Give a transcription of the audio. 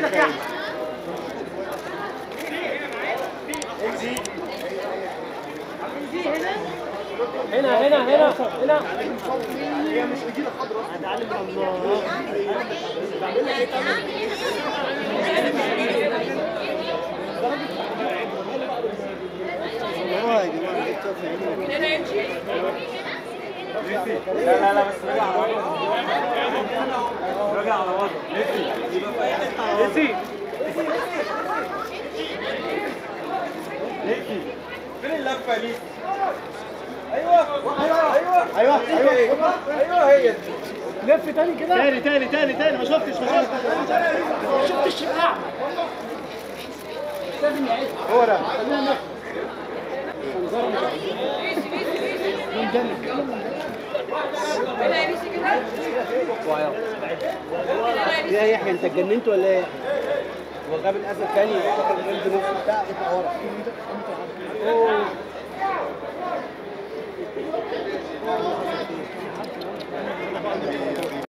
ارجع هنا هنا هنا هنا هي مش نجيله خضراء هتعلم من الله والله يا جماعه انت فاهمين لا لا لا بس رجع على وضعه رجع على وضعه نسي نسي فين اللفه دي؟ ايوه ايوه ايوه ايوه ايوه ايوه هي دي لف تاني كده تاني تاني تاني تاني ما شفتش ما شفتش ما شفتش الشقاع هو ده ايه يا يحيى انت اتجننت ولا ايه؟ هو جاب الاسد تاني فاكر الجلد نص بتاع اطلع ورا